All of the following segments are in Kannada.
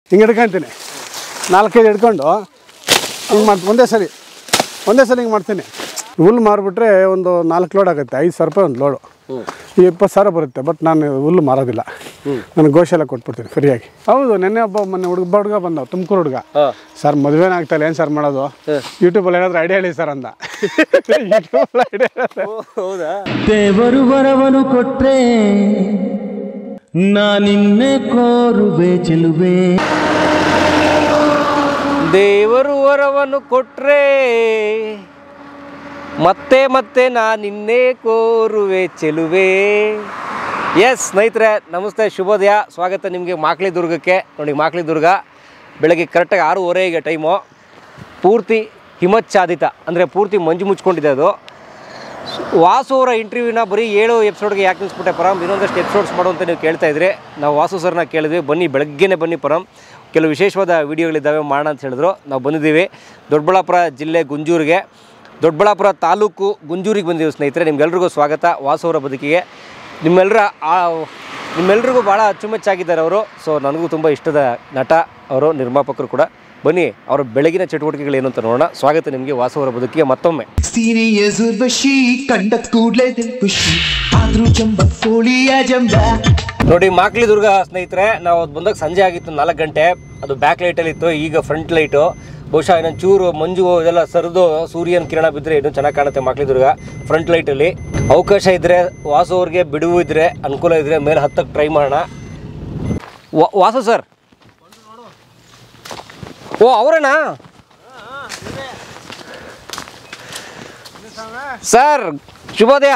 ಹಿಂಗೆ ಹಿಡ್ಕೊಂತೀನಿ ನಾಲ್ಕೈದು ಹಿಡ್ಕೊಂಡು ಹಿಂಗೆ ಮಾಡ್ತೀನಿ ಒಂದೇ ಸರಿ ಒಂದೇ ಸಲ ಹಿಂಗೆ ಮಾಡ್ತೀನಿ ಹುಲ್ಲು ಮಾರಿಬಿಟ್ರೆ ಒಂದು ನಾಲ್ಕು ಲೋಡ್ ಆಗುತ್ತೆ ಐದು ಸಾವಿರ ರೂಪಾಯಿ ಒಂದು ಲೋಡು ಈ ಇಪ್ಪತ್ತು ಸಾವಿರ ಬರುತ್ತೆ ಬಟ್ ನಾನು ಹುಲ್ಲು ಮಾರೋದಿಲ್ಲ ನಾನು ಗೋಶಾಲೆ ಕೊಟ್ಬಿಡ್ತೀನಿ ಫ್ರೀಯಾಗಿ ಹೌದು ನೆನ್ನೆ ಒಬ್ಬ ಮೊನ್ನೆ ಹುಡುಗ ಹುಡುಗ ಬಂದವು ತುಮಕೂರು ಹುಡುಗ ಹಾಂ ಸರ್ ಮದುವೆನೇ ಆಗ್ತಾಯಿಲ್ಲ ಏನು ಸರ್ ಮಾಡೋದು ಯೂಟ್ಯೂಬಲ್ಲಿ ಏನಾದರೂ ಐಡಿಯಾ ಹೇಳಿ ಸರ್ ಅಂದ ಯೂಟ್ಯೂಬಲ್ಲಿ ಐಡಿಯಾ ಹೌದಾ ದೇವರು ವರವನು ಕೊಟ್ರೆ ನಾನಿನ್ನೆ ಕೋರುವೆ ಚೆಲುವೆ ದೇವರು ವರವನ್ನು ಕೊಟ್ರೆ ಮತ್ತೆ ಮತ್ತೆ ನಿನ್ನೆ ಕೋರುವೆ ಚೆಲುವೆ ಎಸ್ ಸ್ನೇಹಿತರೆ ನಮಸ್ತೆ ಶುಭೋದಯ ಸ್ವಾಗತ ನಿಮಗೆ ಮಾಕ್ಳಿ ದುರ್ಗಕ್ಕೆ ನೋಡಿ ಮಾಕ್ಳಿ ದುರ್ಗ ಬೆಳಗ್ಗೆ ಕರೆಕ್ಟಾಗಿ ಆರೂವರೆಗೆ ಟೈಮು ಪೂರ್ತಿ ಹಿಮಚ್ಛಾದಿತ ಅಂದರೆ ಪೂರ್ತಿ ಮಂಜು ಮುಚ್ಕೊಂಡಿದೆ ಅದು ವಾಸು ಅವರ ಇಂಟರ್ವ್ಯೂನ ಬರೀ ಏಳು ಎಪಿಸೋಡ್ಗೆ ಯಾಕೆ ನಿಲ್ಸ್ಬಿಟ್ಟೆ ಪರಂ ಇನ್ನೊಂದಷ್ಟು ಎಪಿಸೋಡ್ಸ್ ಮಾಡು ಅಂತ ನೀವು ಕೇಳ್ತಾ ಇದ್ರಿ ನಾವು ವಾಸು ಸರ್ನ ಕೇಳಿದ್ವಿ ಬನ್ನಿ ಬೆಳಗ್ಗೆನೇ ಬನ್ನಿ ಪರಂ ಕೆಲವು ವಿಶೇಷವಾದ ವಿಡಿಯೋಗಳಿದ್ದಾವೆ ಮಾಡೋಣ ಅಂತ ಹೇಳಿದ್ರು ನಾವು ಬಂದಿದ್ದೀವಿ ದೊಡ್ಡಬಳ್ಳಾಪುರ ಜಿಲ್ಲೆ ಗುಂಜೂರಿಗೆ ದೊಡ್ಡಬಳ್ಳಾಪುರ ತಾಲೂಕು ಗುಂಜೂರಿಗೆ ಬಂದಿದ್ದೀವಿ ಸ್ನೇಹಿತರೆ ನಿಮ್ಗೆಲ್ರಿಗೂ ಸ್ವಾಗತ ವಾಸು ಅವರ ಬದುಕಿಗೆ ನಿಮ್ಮೆಲ್ಲರ ಆ ನಿಮ್ಮೆಲ್ರಿಗೂ ಭಾಳ ಅಚ್ಚುಮೆಚ್ಚಾಗಿದ್ದಾರೆ ಅವರು ಸೊ ನನಗೂ ತುಂಬ ಇಷ್ಟದ ನಟ ಅವರು ನಿರ್ಮಾಪಕರು ಕೂಡ ಬನ್ನಿ ಅವರ ಬೆಳಗಿನ ಚಟುವಟಿಕೆಗಳು ಏನು ಅಂತ ನೋಡೋಣ ಸ್ವಾಗತ ನಿಮಗೆ ವಾಸು ಅವರ ಬದುಕಿಗೆ ಮತ್ತೊಮ್ಮೆ ಸೀರಿಯಸ್ ಉರ್ವಶಿ ಕಂಡತ್ ಕೂಡ್ಲೆ ದಿಲ್ ಖುಷಿ ಆದ್ರೂ ಜಂಬ ಕೋಳಿಯ ಜಂಬ ನೋಡಿ ಮಾಕ್ಲಿ ದುರ್ಗ ಸ್ನೇಹಿತರೆ ನಾವು ಅದು ಬಂದಾಗ ಸಂಜೆ ಆಗಿತ್ತು ನಾಲ್ಕು ಗಂಟೆ ಅದು ಬ್ಯಾಕ್ ಲೈಟಲ್ಲಿ ಇತ್ತು ಈಗ ಫ್ರಂಟ್ ಲೈಟು ಬಹುಶಃ ಇನ್ನೊಂದು ಚೂರು ಮಂಜು ಇದೆಲ್ಲ ಸರಿದು ಸೂರ್ಯನ ಕಿರಣ ಬಿದ್ದರೆ ಇನ್ನೂ ಚೆನ್ನಾಗಿ ಕಾಣುತ್ತೆ ಮಾಕ್ಲಿ ದುರ್ಗ ಫ್ರಂಟ್ ಲೈಟಲ್ಲಿ ಅವಕಾಶ ಇದ್ದರೆ ವಾಸು ಅವ್ರಿಗೆ ಬಿಡುವು ಇದ್ದರೆ ಅನುಕೂಲ ಇದ್ದರೆ ಮೇಲೆ ಹತ್ತಕ್ಕೆ ಟ್ರೈ ಮಾಡೋಣ ವಾ- ವಾಸು ಸರ್ ಓ ಅವರೇನಾ ಸರ್ ಶುಭೋದಯ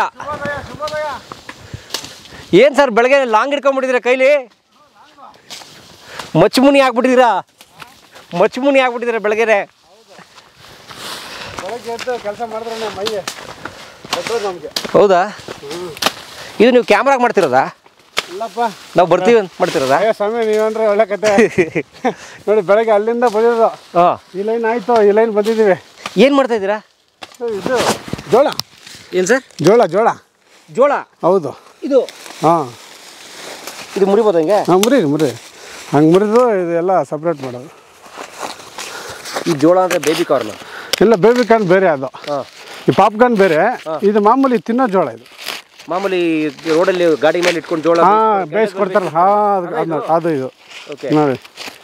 ಏನು ಸರ್ ಬೆಳಗ್ಗೆ ಲಾಂಗ್ ಹಿಡ್ಕೊಂಡ್ಬಿಟ್ಟಿದ್ದೀರಾ ಕೈಲಿ ಮಚ್ಚಮುನಿ ಆಗ್ಬಿಟ್ಟಿದ್ದೀರಾ ಮಚ್ಚಮುನಿ ಆಗ್ಬಿಟ್ಟಿದ್ದೀರಾ ಬೆಳಗ್ಗೆನೆ ಬೆಳಗ್ಗೆ ಎದ್ದು ಕೆಲಸ ಮಾಡಿದ್ರೆ ಮೈಗೆ ದೊಡ್ಡದು ನಮಗೆ ಹೌದಾ ಇದು ನೀವು ಕ್ಯಾಮ್ರಾಗ ಮಾಡ್ತಿರೋದಾ ಇಲ್ಲಪ್ಪ ನಾವು ಬರ್ತೀವಿ ಅಂತ ಮಾಡ್ತಿರೋದಾ ಅಯ್ಯೋ ಸ್ವಾಮಿ ನೀವಂದ್ರೆ ಒಳ್ಳೆ ಕತೆ ನೋಡಿ ಬೆಳಗ್ಗೆ ಅಲ್ಲಿಂದ ಬಂದಿದ್ದು ಹಾಂ ಈ ಲೈನ್ ಆಯಿತು ಈ ಲೈನ್ ಬಂದಿದ್ದೀವಿ ಏನು ಮಾಡ್ತಾ ಇದ್ದೀರಾ ಇದು ಜೋಳ ಏನು ಸರ್ ಜೋಳ ಜೋಳ ಜೋಳ ಹೌದು ಇದು ಹಾಂ ಇದು ಮುರಿಬೋದು ಹಂಗೆ ಹಾಂ ಮುರಿ ಮುರಿ ಹಂಗೆ ಮುರಿದು ಇದೆಲ್ಲ ಸಪ್ರೇಟ್ ಮಾಡೋದು ಈ ಜೋಳ ಅಂದರೆ ಬೇಬಿ ಕಾರ್ನ್ ಇಲ್ಲ ಬೇಬಿ ಕಾರ್ನ್ ಬೇರೆ ಅದು ಹಾಂ ಈ ಪಾಪ್ಕಾರ್ನ್ ಬೇರೆ ಇದು ಮಾಮೂಲಿ ತಿನ್ನೋ ಜೋಳ ಇದು ಮಾಮೂಲಿ ರೋಡಲ್ಲಿ ಗಾಡಿ ಮೇಲೆ ಇಟ್ಕೊಂಡು ಜೋಳ ಹಾಂ ಬೇಯಿಸ್ಕೊಡ್ತಾರಲ್ಲ ಹಾಂ ಅದು ಅದು ಇದು ಓಕೆ ನೋಡಿ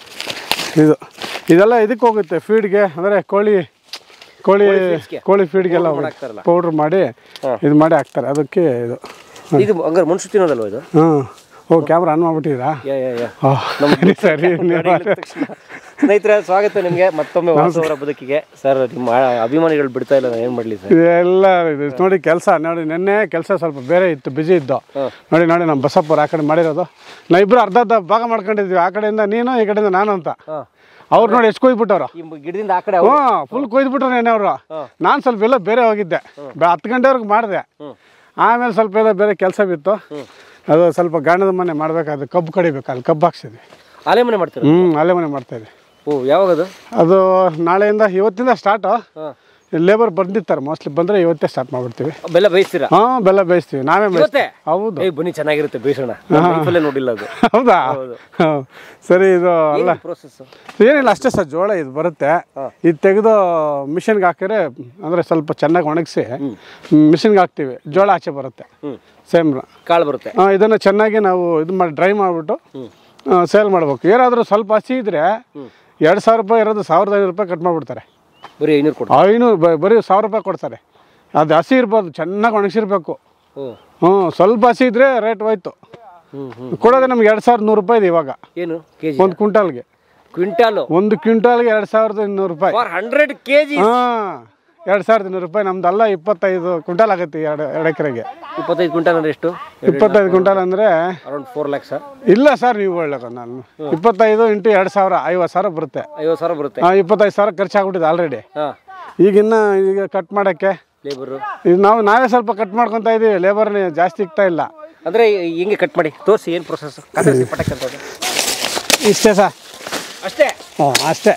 ಇದು ಇದೆಲ್ಲ ಇದಕ್ಕೆ ಹೋಗುತ್ತೆ ಫೀಡ್ಗೆ ಅಂದರೆ ಕೋಳಿ ಕೋಳಿ feedsಗೆ? ಕೋಳಿ ಫೀಡ್ಗೆಲ್ಲ Powder ಹಾಕ್ತಾರಲ್ಲ? ಪೌಡ್ರ್ ಮಾಡಿ ಹಾ. ಇದು ಮಾಡಿ ಹಾಕ್ತಾರೆ ಅದಕ್ಕೆ ಇದು ಇದು ಹಂಗಾರೆ ಮನುಷ್ಯ ತಿನ್ನೋದಲ್ವ ಇದು ಹಾಂ ಓ ಕ್ಯಾಮ್ರಾ ಆನ್ ಮಾಡ್ಬಿಟ್ಟಿದ್ದೀರಾ ಯಾ ಯಾ ಯಾ ಓ ಸರಿ ಸರಿ ನೀವು ಸ್ನೇಹಿತರೆ ಸ್ವಾಗತ ನಿಮಗೆ ಮತ್ತೊಮ್ಮೆ ವಾಸು ಅವರ ಬದುಕಿಗೆ ಸರ್ ನಿಮ್ಮ ಅಭಿಮಾನಿಗಳು ಬಿಡ್ತಾ ಇಲ್ಲ ನಾನು ಏನು ಮಾಡಲಿ ಸರ್ ಇದೆಲ್ಲ ಇದು ನೋಡಿ ಕೆಲಸ ನೋಡಿ ನಿನ್ನೆ ಕೆಲಸ ಸ್ವಲ್ಪ ಬೇರೆ ಇತ್ತು ಬಿಜಿ ಇದ್ದು ನೋಡಿ ನೋಡಿ ನಮ್ಮ ಬಸಪ್ಪವ್ರು ಆ ಕಡೆ ಮಾಡಿರೋದು ನಾ ಇಬ್ಬರು ಅರ್ಧ ಅರ್ಧ ಭಾಗ ಮಾಡ್ಕೊಂಡಿದ್ವಿ ಆ ಕಡೆಯಿಂದ ನೀನು ಈ ಕಡೆಯಿಂದ ನಾನು ಅಂತ ಹಾಂ ಅವ್ರು ನೋಡಿ ಎಷ್ಟು ಕೊಯ್ದ್ಬಿಟ್ಟವ್ರು ಈ ಗಿಡದಿಂದ ಆ ಕಡೆ ಹ್ಞೂ ಫುಲ್ ಕೊಯ್ದ್ಬಿಟ್ರು ನೆನ್ನೆ ಅವರು ನಾನು ಸ್ವಲ್ಪ ಎಲ್ಲ ಬೇರೆ ಹೋಗಿದ್ದೆ ಬೆ- ಹತ್ತು ಗಂಟೆವರೆಗೆ ಮಾಡಿದೆ ಆಮೇಲೆ ಸ್ವಲ್ಪ ಎಲ್ಲ ಬೇರೆ ಕೆಲಸ ಬಿತ್ತು ಅದು ಸ್ವಲ್ಪ ಗಾಣದ ಮನೆ ಮಾಡಬೇಕಾದ್ರೆ ಕಬ್ಬು ಕಡಿಬೇಕು ಅಲ್ಲಿ ಕಬ್ಬು ಹಾಕ್ಸಿದ್ವಿ ಆಲೆ ಮನೆ ಮಾಡ್ತೀರ ಹ್ಞೂ ಅಲ್ಲೇ ಮನೆ ಮಾಡ್ತಾಯಿದ್ವಿ ಓ ಯಾವಾಗದು ಅದು ನಾಳೆಯಿಂದ ಇವತ್ತಿಂದ ಸ್ಟಾರ್ಟು ಹಾಂ ಲೇಬರ್ ಬಂದಿರ್ತಾರೆ ಮೋಸ್ಟ್ಲಿ ಬಂದರೆ ಇವತ್ತೇ ಸ್ಟಾರ್ಟ್ ಮಾಡ್ಬಿಡ್ತೀವಿ ಬೆಲ್ಲ ಬೇಯಿಸ್ತೀರಾ ಹಾಂ ಬೆಲ್ಲ ಬೇಯಿಸ್ತೀವಿ ನಾವೇ ಇವತ್ತೇ ಬೇಯಿಸ್ತೀವಿ ಹೌದು ಏಯ್ ಬನ್ನಿ ಚೆನ್ನಾಗಿರುತ್ತೆ ಬೇಯಿಸೋಣ ಲೈಫಲ್ಲೇ ನೋಡಿಲ್ಲ ಅದು ಹೌದಾ ಹಾಂ ಸರಿ ಇದು ಅಲ್ಲ ಪ್ರೋಸೆಸ್ ಏನಿಲ್ಲ ಅಷ್ಟೇ ಸರ್ ಜೋಳ ಇದು ಬರುತ್ತೆ ಇದು ತೆಗೆದು ಮಿಷಿನ್ಗೆ ಹಾಕಿದ್ರೆ ಅಂದರೆ ಸ್ವಲ್ಪ ಚೆನ್ನಾಗಿ ಒಣಗಿಸಿ ಮಿಷಿನ್ಗೆ ಹಾಕ್ತೀವಿ ಜೋಳ ಆಚೆ ಬರುತ್ತೆ ಹ್ಞೂ ಸೇಮ್ ಕಾಳು ಬರುತ್ತೆ ಇದನ್ನು ಚೆನ್ನಾಗಿ ನಾವು ಇದು ಮಾಡಿ ಡ್ರೈ ಮಾಡಿಬಿಟ್ಟು ಸೇಲ್ ಮಾಡ್ಬೇಕು ಏನಾದರೂ ಸ್ವಲ್ಪ ಹಸಿ ಇದ್ದರೆ ಎರಡು ಸಾವಿರ ರೂಪಾಯಿ ಇರೋದು ಸಾವಿರದ ಐನೂರು ರೂಪಾಯಿ ಕಟ್ ಮಾಡಿಬಿಡ್ತಾರೆ ಬರೀ ಐನೂರು ಕೊಡು ಐನೂರು ಬ- ಬರೀ ಸಾವಿರ ರೂಪಾಯಿ ಕೊಡ್ತಾರೆ ಅದು ಹಸಿ ಇರ್ಬಾರ್ದು ಚೆನ್ನಾಗಿ ಒಣಗಿಸಿರ್ಬೇಕು ಹ್ಞೂ ಹ್ಞೂ ಸ್ವಲ್ಪ ಹಸಿ ಇದ್ದರೆ ರೇಟ್ ಹೋಯ್ತು ಹ್ಞೂ ಹ್ಞೂ ಕೊಡೋದೇ ನಮ್ಗೆ ಎರಡು ಸಾವಿರದ ನೂರು ರೂಪಾಯಿ ಇದೆ ಇವಾಗ ಏನು ಕೆ ಜಿ ಒಂದು ಕ್ವಿಂಟಾಲ್ಗೆ ಕ್ವಿಂಟಾಲು ಒಂದು ಕ್ವಿಂಟಾಲ್ಗೆ ಎರಡು ಸಾವಿರದ ಇನ್ನೂರು ರೂಪಾಯಿ ಫಾರ್ ಹಂಡ್ರೆಡ್ ಕೆ ಜಿ ಹಾಂ ಎರಡು ಸಾವಿರದ ಇನ್ನೂರು ರೂಪಾಯಿ ನಮ್ದೆಲ್ಲ ಇಪ್ಪತ್ತೈದು ಕ್ವಿಂಟಾಲ್ ಆಗುತ್ತೆ ಎರಡು ಎರಡು ಎಕರೆಗೆ ಇಪ್ಪತ್ತೈದು ಕ್ವಿಂಟಾಲ್ ಅಂದ್ರೆ ಎಷ್ಟು ಇಪ್ಪತ್ತೈದು ಕ್ವಿಂಟಾಲ್ ಅಂದರೆ ಅರೌಂಡ್ ಫೋರ್ ಲ್ಯಾಕ್ಸ್ ಇಲ್ಲ ಸರ್ ನೀವು ಒಳ್ಳೆಕ ನಾನು ಇಪ್ಪತ್ತೈದು ಇಂಟು ಎರಡು ಸಾವಿರ ಐವತ್ತು ಸಾವಿರ ಬರುತ್ತೆ ಐವತ್ತು ಸಾವಿರ ಬರುತ್ತೆ ಹಾಂ ಇಪ್ಪತ್ತೈದು ಸಾವಿರ ಖರ್ಚಾಗ್ಬಿಟ್ಟಿದೆ ಆಲ್ರೆಡಿ ಹಾಂ ಈಗ ಇನ್ನು ಈಗ ಕಟ್ ಮಾಡೋಕ್ಕೆ ಲೇಬರು ಇದು ನಾವು ನಾವೇ ಸ್ವಲ್ಪ ಕಟ್ ಮಾಡ್ಕೊತಾ ಇದ್ದೀವಿ ಲೇಬರ್ ಜಾಸ್ತಿ ಸಿಗ್ತಾ ಇಲ್ಲ ಅಂದರೆ ಹಿಂಗೆ ಕಟ್ ಮಾಡಿ ತೋರಿಸಿ ಏನು ಪ್ರೊಸೆಸ್ ಕತ್ತರಿಸಿ ಪಟಕ್ ಅಂತ ಅದು. ಇಷ್ಟೇ ಸರ್ ಅಷ್ಟೇ ಹ್ಞೂ ಅಷ್ಟೇ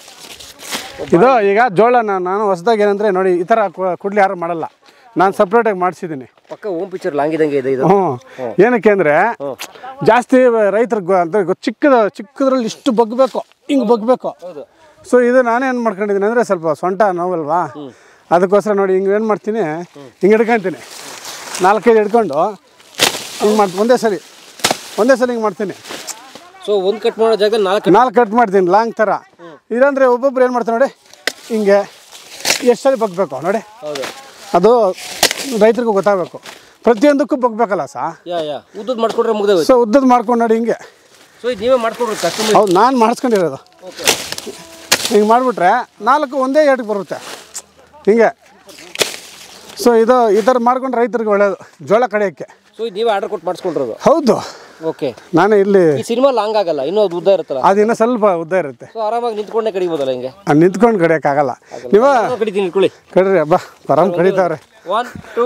ಇದು ಈಗ ಜೋಳ ನಾನು ನಾನು ಹೊಸದಾಗಿ ಏನಂದರೆ ನೋಡಿ ಈ ಥರ ಕು- ಕುಡ್ಲಿ ಯಾರು ಮಾಡಲ್ಲ ನಾನು ಸಪ್ರೇಟಾಗಿ ಮಾಡಿಸಿದ್ದೀನಿ ಪಕ್ಕ ಓಮ್ ಪಿಕ್ಚರ್ ಲಾಂಗ್ ಇದಂಗೆ ಇದೆ ಇದು ಹ್ಞೂ ಏನಕ್ಕೆ ಅಂದರೆ ಜಾಸ್ತಿ ರೈತರಿಗೆ ಅಂದರೆ ಚಿಕ್ಕದ ಚಿಕ್ಕದ್ರಲ್ಲಿ ಇಷ್ಟು ಬಗ್ಬೇಕು ಹಿಂಗೆ ಬಗ್ಬೇಕು ಹೌದು ಸೊ ಇದು ನಾನೇನು ಮಾಡ್ಕೊಂಡಿದ್ದೀನಿ ಅಂದರೆ ಸ್ವಲ್ಪ ಸೊಂಟ ನೋವಲ್ವಾ ಅದಕ್ಕೋಸ್ಕರ ನೋಡಿ ಹಿಂಗೆ ಏನು ಮಾಡ್ತೀನಿ ಹಿಂಗೆ ಹಿಡ್ಕೊತೀನಿ ನಾಲ್ಕೈದು ಹಿಡ್ಕೊಂಡು ಹಿಂಗೆ ಮಾಡ್ತೀನಿ ಒಂದೇ ಸರಿ ಒಂದೇ ಸಲ ಹಿಂಗೆ ಮಾಡ್ತೀನಿ ಸೊ ಒಂದು ಕಟ್ ಮಾಡೋ ಜಾಗದಲ್ಲಿ ನಾಲ್ಕು ನಾಲ್ಕು ಕಟ್ ಮಾಡ್ತೀನಿ ಲಾಂಗ್ ಥರ ಇಲ್ಲಾಂದರೆ ಒಬ್ಬೊಬ್ರು ಏನು ಮಾಡ್ತಾರೆ ನೋಡಿ ಹಿಂಗೆ ಎಷ್ಟು ಸಲ ಬಗ್ಬೇಕು ನೋಡಿ ಹೌದು ಅದು ರೈತರಿಗೂ ಗೊತ್ತಾಗಬೇಕು ಪ್ರತಿಯೊಂದಕ್ಕೂ ಬಗ್ಬೇಕಲ್ಲ ಸಾ ಯಾ ಯಾ ಉದ್ದದ್ ಮಾಡ್ಕೊಂಡ್ರೆ ಮುಗ್ದೆ ಹೋಯ್ತು ಸೊ ಉದ್ದದ್ದು ಮಾಡ್ಕೊಂಡು ನೋಡಿ ಹಿಂಗೆ ಸೊ ಇದು ನೀವೇ ಮಾಡ್ಕೊಂಡ್ರಿ ಕಸ್ಟಮರ್ ಹೌದು ನಾನು ಮಾಡಿಸ್ಕೊಂಡಿರೋದು ಓಕೆ ಹಿಂಗೆ ಮಾಡಿಬಿಟ್ರೆ ನಾಲ್ಕು ಒಂದೇ ಏಟಿಗೆ ಬರುತ್ತೆ ಹಿಂಗೆ ಸೊ ಇದು ಈ ಥರ ಮಾಡ್ಕೊಂಡು ರೈತರಿಗೆ ಒಳ್ಳೆಯದು ಜೋಳ ಕಡಿಯೋಕ್ಕೆ ಸೊ ಇದು ನೀವೇ ಆರ್ಡರ್ ಕೊಟ್ಟು ಮಾಡಿಸ್ಕೊಂಡಿರೋದು ಹೌದು ಓಕೆ ನಾನು ಇಲ್ಲಿ ಈ ಸಿನಿಮಾ ಲಾಂಗ್ ಆಗಲ್ಲ ಇನ್ನೂ ಅದು ಉದ್ದ ಇರುತ್ತಲ್ಲ ಅದು ಇನ್ನೂ ಸ್ವಲ್ಪ ಉದ್ದ ಇರುತ್ತೆ ಸೊ ಆರಾಮಾಗಿ ನಿಂತ್ಕೊಂಡೇ ಕಡಿಬೋದಲ್ಲ ಹಿಂಗೆ ಆ ನಿಂತ್ಕೊಂಡು ಕಡಿಯೋಕ್ಕಾಗಲ್ಲ ನೀವು ನಾನು ಕಡಿತೀನಿ ಇಟ್ಕೊಳ್ಳಿ ಕಡ್ರಿ ಹಬ್ಬ ಪರಮ್ ಕಡಿತಾವ್ರೆ ಒನ್ ಟೂ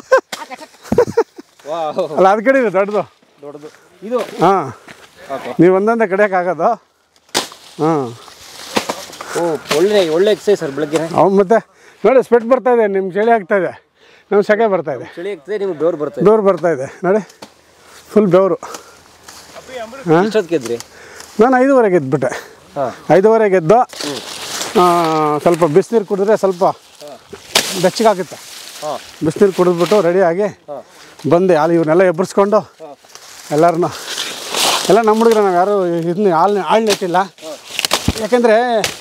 ವಾ ಅಲ್ಲ ಅದು ಕಡೀರಿ ದೊಡ್ಡದು ದೊಡ್ಡದು ಇದು ಹಾಂ ಓಕೆ ನೀವು ಒಂದೊಂದೇ ಕಡಿಯೋಕ್ಕಾಗೋದು ಹಾಂ ಓ ಒಳ್ಳೆ ಒಳ್ಳೆ ಎಕ್ಸೈಸ್ ಸರ್ ಬೆಳಗ್ಗೆ ಅವು ಮತ್ತೆ ನೋಡಿ ಸ್ಪೆಟ್ ಬರ್ತಾ ಇದೆ ನಿಮ್ಮ ಚಳಿ ಆಗ್ತಾ ಇದೆ ನಮ್ಮ ಸೆಕೆ ಬರ್ತಾ ಇದೆ ಚಳಿ ಆಗ್ತದೆ ನಿಮ್ಗೆ ಬೆವ್ರು ಬರ್ತದೆ ಬೆವ್ರು ಬರ್ತಾ ಇದೆ ನೋಡಿ ಫುಲ್ ಬೆವರು ಹಾಂ ಎಷ್ಟೊತ್ತಿಗೆ ಇದ್ರಿ ನಾನು ಐದುವರೆಗೆ ಎದ್ಬಿಟ್ಟೆ ಹಾಂ ಐದುವರೆಗೆ ಎದ್ದು ಆ, ಸ್ವಲ್ಪ ಬಿಸಿನೀರು ಕುಡಿದ್ರೆ ಸ್ವಲ್ಪ ಬೆಚ್ಚಗಾಗುತ್ತೆ ಹಾಂ ಬಿಸಿನೀರು ಕುಡಿದ್ಬಿಟ್ಟು ರೆಡಿಯಾಗಿ ಹಾಂ ಬಂದೆ ಅಲ್ಲಿ ಇವನ್ನೆಲ್ಲ ಎಬ್ಬರಿಸ್ಕೊಂಡು ಎಲ್ಲರನ್ನ ಎಲ್ಲ ನಮ್ಮ ಹುಡುಗರು ನಾವು ಯಾರು ಇದನ್ನ ಹಾಲು ಹಾಳು ನೆಟ್ಟಿಲ್ಲ ಯಾಕೆಂದರೆ